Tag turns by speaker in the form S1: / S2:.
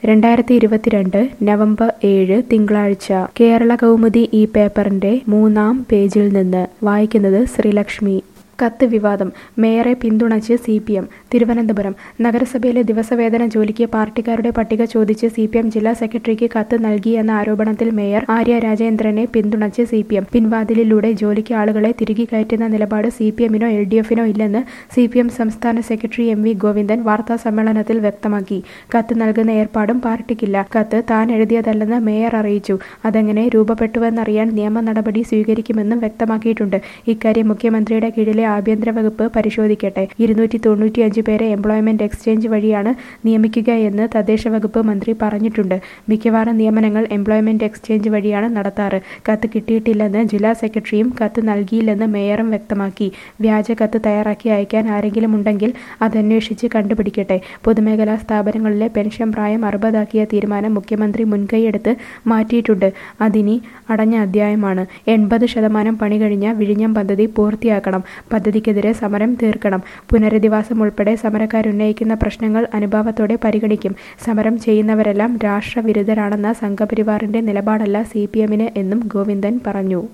S1: രണ്ടായിരത്തി ഇരുപത്തിരണ്ട് നവംബർ ഏഴ് തിങ്കളാഴ്ച കേരള കൗമുദി ഈ പേപ്പറിന്റെ മൂന്നാം പേജിൽ നിന്ന് വായിക്കുന്നത് ശ്രീലക്ഷ്മി കത്ത് വിവാദം മേയറെ പിന്തുണച്ച് സി പി എം തിരുവനന്തപുരം നഗരസഭയിലെ ദിവസവേതന ജോലിക്ക് പാർട്ടിക്കാരുടെ പട്ടിക ചോദിച്ച് സി പി എം ജില്ലാ സെക്രട്ടറിക്ക് കത്ത് നൽകിയെന്ന ആരോപണത്തിൽ മേയർ ആര്യ രാജേന്ദ്രനെ പിന്തുണച്ച് സി പി എം പിൻവാതിലിലൂടെ ജോലിക്ക് ആളുകളെ തിരികെ കയറ്റുന്ന നിലപാട് സി പി എമ്മിനോ എൽ ഡി എഫിനോ ഇല്ലെന്ന് സി പി എം സംസ്ഥാന സെക്രട്ടറി എം വി ഗോവിന്ദൻ വാർത്താ സമ്മേളനത്തിൽ വ്യക്തമാക്കി കത്ത് നൽകുന്ന ഏർപ്പാടും പാർട്ടിക്കില്ല കത്ത് താൻ എഴുതിയതല്ലെന്ന് മേയർ അറിയിച്ചു അതെങ്ങനെ രൂപപ്പെട്ടുവെന്നറിയാൻ നിയമ നടപടി സ്വീകരിക്കുമെന്നും വ്യക്തമാക്കിയിട്ടുണ്ട് ഇക്കാര്യം മുഖ്യമന്ത്രിയുടെ കീഴിലെ ആഭ്യന്തര വകുപ്പ് പരിശോധിക്കട്ടെ ഇരുന്നൂറ്റി തൊണ്ണൂറ്റിയഞ്ച് പേരെ എംപ്ലോയ്മെന്റ് എക്സ്ചേഞ്ച് വഴിയാണ് നിയമിക്കുക എന്ന് തദ്ദേശ വകുപ്പ് മന്ത്രി പറഞ്ഞിട്ടുണ്ട് മിക്കവാറും നിയമനങ്ങൾ എംപ്ലോയ്മെന്റ് എക്സ്ചേഞ്ച് വഴിയാണ് നടത്താറ് കത്ത് കിട്ടിയിട്ടില്ലെന്ന് ജില്ലാ സെക്രട്ടറിയും കത്ത് നൽകിയില്ലെന്ന് മേയറും വ്യക്തമാക്കി വ്യാജ കത്ത് തയ്യാറാക്കി അയക്കാൻ ആരെങ്കിലും ഉണ്ടെങ്കിൽ അതന്വേഷിച്ച് കണ്ടുപിടിക്കട്ടെ പൊതുമേഖലാ സ്ഥാപനങ്ങളിലെ പെൻഷൻ പ്രായം അറുപതാക്കിയ തീരുമാനം മുഖ്യമന്ത്രി മുൻകൈയെടുത്ത് മാറ്റിയിട്ടുണ്ട് അതിനി അടഞ്ഞ അധ്യായമാണ് എൺപത് ശതമാനം പണി കഴിഞ്ഞ വിഴിഞ്ഞം പദ്ധതി പൂർത്തിയാക്കണം പദ്ധതിക്കെതിരെ സമരം തീർക്കണം പുനരധിവാസം ഉൾപ്പെടെ സമരക്കാരുന്നയിക്കുന്ന പ്രശ്നങ്ങൾ അനുഭാവത്തോടെ പരിഗണിക്കും സമരം ചെയ്യുന്നവരെല്ലാം രാഷ്ട്രവിരുദ്ധരാണെന്ന സംഘപരിവാറിന്റെ നിലപാടല്ല സി പി എമ്മിന് എന്നും ഗോവിന്ദൻ പറഞ്ഞു